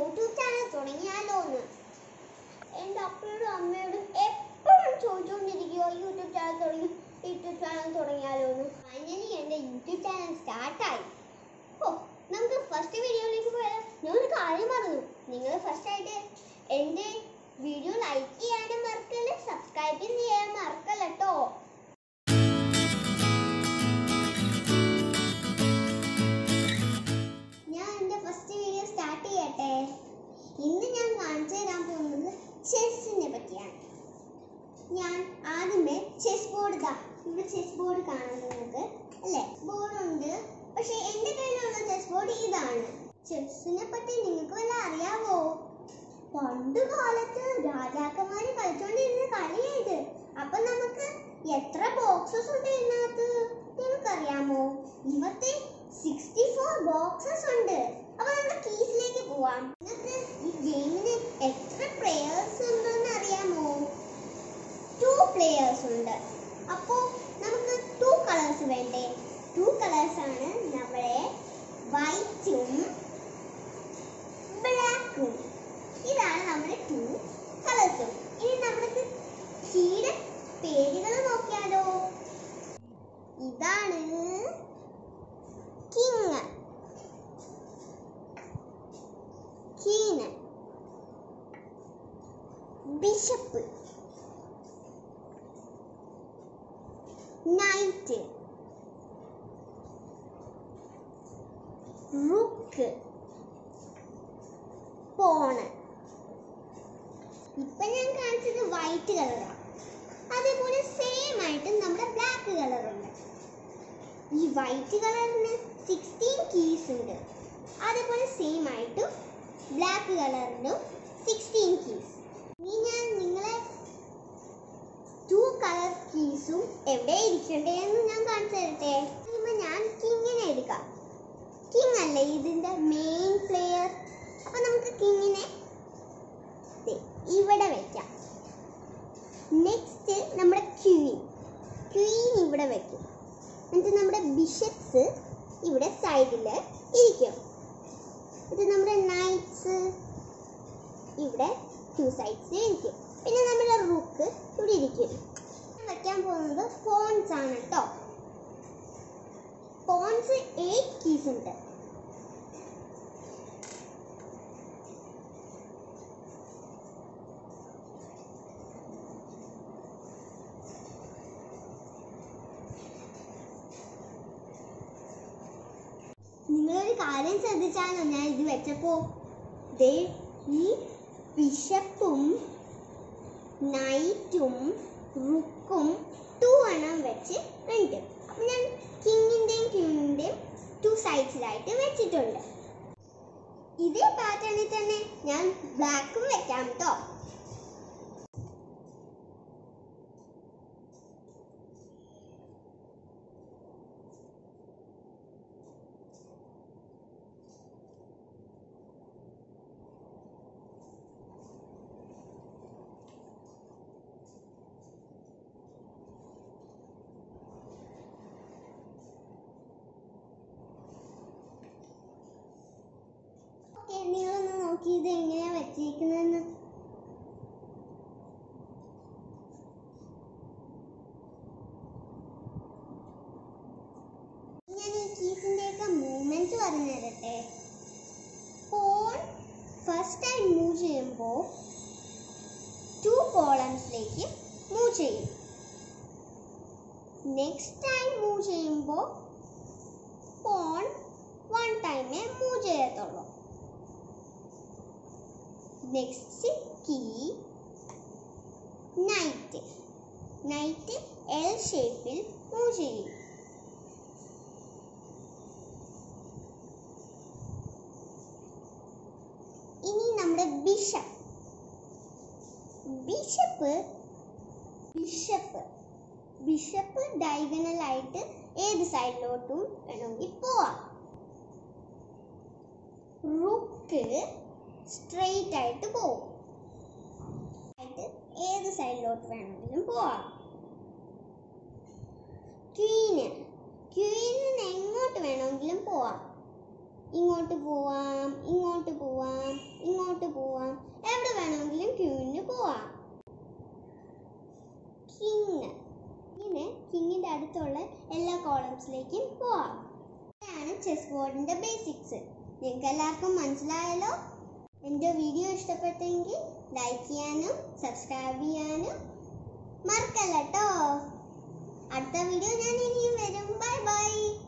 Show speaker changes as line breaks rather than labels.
YouTube channel തുടങ്ങിയാലോ എന്ന് എൻ്റെ അപ്പയോടും അമ്മയോടും എപ്പോഴും ചോദിച്ചുകൊണ്ടിരിക്കുമോ യൂട്യൂബ് ചാനൽ തുടങ്ങി യൂട്യൂബ് ചാനൽ തുടങ്ങിയാലോ എന്ന് ഫൈനലി എൻ്റെ യൂട്യൂബ് ചാനൽ സ്റ്റാർട്ടായി ഓ നമുക്ക് ഫസ്റ്റ് വീഡിയോയിലേക്ക് പോയാലോ ഞാനൊരു കാര്യം പറഞ്ഞു നിങ്ങൾ ഫസ്റ്റ് ആയിട്ട് എൻ്റെ വീഡിയോ ലൈക്ക് ചെയ്യാനും മറക്കല്ല സബ്സ്ക്രൈബ് ചെയ്യാൻ മറക്കല്ല കേട്ടോ ഞാൻ എൻ്റെ ഫസ്റ്റ് വീഡിയോ സ്റ്റാർട്ട് ചെയ്യട്ടെ ഇന്ന് ഞാൻ കാണിച്ചു തരാൻ പോകുന്നത് ചെസ്സിനെ പറ്റിയാണ് ഞാൻ ആദ്യമേ ചെസ് ബോർഡ് ഇതാ ഇവിടെ ചെസ് ബോർഡ് കാണാം നിങ്ങൾക്ക് അല്ലേ ബോർഡ് ഉണ്ട് പക്ഷെ എൻ്റെ കയ്യിലുള്ള ചെസ് ബോർഡ് ഇതാണ് ചെസ്സിനെ പറ്റി നിങ്ങൾക്ക് വല്ല അറിയാവോ പണ്ട് കാലത്ത് രാജാക്കന്മാര് കളിച്ചോണ്ടിരുന്ന കളിയായത് അപ്പൊ നമുക്ക് എത്ര ബോക്സസ് ഉണ്ട് ഇതിനകത്ത് നിങ്ങൾക്കറിയാമോ ഇവത്തെ സിക്സ്റ്റി ഫോർ ബോക്സസ് ഉണ്ട് അപ്പൊ നമ്മുടെ കീസിലേക്ക് പോവാം നിങ്ങൾക്ക് ഈ ഗെയിമിന് എത്ര പ്ലേയേഴ്സ് ഉണ്ടെന്ന് അറിയാമോ ടു പ്ലേയേഴ്സ് ഉണ്ട് അപ്പോൾ നമുക്ക് ടു കളേഴ്സ് വേണ്ടേ ടു കളേഴ്സ് ആണ് നമ്മുടെ വൈറ്റും ബ്ലാക്കും ഇതാണ് നമ്മുടെ ടു കളേഴ്സും ഇനി നമുക്ക് കീയുടെ പേരുകൾ നോക്കിയാലോ ഇതാണ് king queen bishop knight rook pawn ഇപ്പൊ ഞാൻ കാണിച്ചത് വൈറ്റ് കളറാണ് അതേപോലെ സെയിം ആയിട്ട് നമ്മുടെ ബ്ലാക്ക് കളറുണ്ട് ഈ വൈറ്റ് കളറിന് സിക്സ്റ്റീൻ കീസ് ഉണ്ട് അതേപോലെ സെയിം ആയിട്ട് ബ്ലാക്ക് കളറിനും സിക്സ്റ്റീൻ കീസ് ഇനി ഞാൻ നിങ്ങളെ ടു കളർ കീസും എവിടെ ഇരിക്കണ്ടേന്ന് ഞാൻ കാണിച്ചു തരട്ടെ ഇപ്പൊ ഞാൻ കിങ്ങിനെ എടുക്കാം കിങ് അല്ലേ ഇതിന്റെ മെയിൻ പ്ലെയർ അപ്പൊ നമുക്ക് കിങ്ങിനെ ദേ ഇവിടെ വെക്കാം നെക്സ്റ്റ് നമ്മുടെ ക്വീൻ ക്വീൻ ഇവിടെ വെക്കും എന്നിട്ട് നമ്മുടെ ബിഷപ്സ് ഇവിടെ സൈഡിൽ ഇരിക്കും ഇത് നമ്മുടെ നൈറ്റ്സ് ഇവിടെ ടു സൈഡ്സിൽ ഇരിക്കും പിന്നെ നമ്മുടെ റുക്ക് ഇവിടെ ഇരിക്കും ഞാൻ വെക്കാൻ പോകുന്നത് ഫോൺസ് ആണ് കേട്ടോ ഫോൺസ് എയ്റ്റ് കീസ് ഉണ്ട് നിങ്ങളൊരു കാര്യം ശ്രദ്ധിച്ചാലോ ഞാൻ ഇത് വെച്ചപ്പോ ദേ ഈ ബിഷപ്പും നൈറ്റും റുക്കും ടു എണ്ണം വെച്ച് ഉണ്ട് അപ്പൊ ഞാൻ കിങ്ങിന്റെയും ക്യൂണിന്റെയും ടു സൈഡ്സിലായിട്ട് വെച്ചിട്ടുണ്ട് ഇതേ പാറ്റേണിൽ തന്നെ ഞാൻ ബ്ലാക്കും വെക്കാം കേട്ടോ ഓക്കെ നിങ്ങളൊന്ന് നോക്കി ഇത് എങ്ങനെയാ വെച്ചിരിക്കുന്നതെന്ന് ഞാൻ ഈ കീസിന്റെയൊക്കെ മൂവ്മെന്റ് പറഞ്ഞു തരട്ടെ ഫോൺ ഫസ്റ്റ് ടൈം മൂവ് ചെയ്യുമ്പോൾ ടു കോളംസിലേക്ക് മൂവ് ചെയ്യും നെക്സ്റ്റ് ടൈം മൂവ് ചെയ്യുമ്പോൾ ഫോൺ വൺ ടൈമേ മൂവ് ചെയ്യത്തുള്ളൂ next key knight knight L ഷേപ്പിൽ മൂവ് ചെയ്യും ഇനി നമ്മുടെ bishop bishop bishop bishop diagonal ആയിട്ട് ഏത് സൈഡിലോട്ടും വേണമെങ്കിൽ പോവാം റുക്ക് സ്ട്രെയിറ്റ് ആയിട്ട് പോവും ആയിട്ട് ഏത് സൈഡിലോട്ട് വേണമെങ്കിലും പോവാം ക്വീന് ക്വീനിന് എങ്ങോട്ട് വേണമെങ്കിലും പോവാം ഇങ്ങോട്ട് പോവാം ഇങ്ങോട്ട് പോവാം ഇങ്ങോട്ട് പോവാം എവിടെ വേണമെങ്കിലും ക്യൂവിന് പോവാം കിങ് ഇങ്ങനെ കിങ്ങിന്റെ അടുത്തുള്ള എല്ലാ കോളംസിലേക്കും പോവാം ഇതാണ് ചെസ് ബോർഡിന്റെ ബേസിക്സ് നിങ്ങൾക്ക് എല്ലാവർക്കും മനസ്സിലായല്ലോ എൻ്റെ വീഡിയോ ഇഷ്ടപ്പെട്ടെങ്കിൽ ലൈക്ക് ചെയ്യാനും സബ്സ്ക്രൈബ് ചെയ്യാനും മറക്കല്ല കേട്ടോ അടുത്ത വീഡിയോ ഞാൻ ഇനിയും വരും ബൈ ബൈ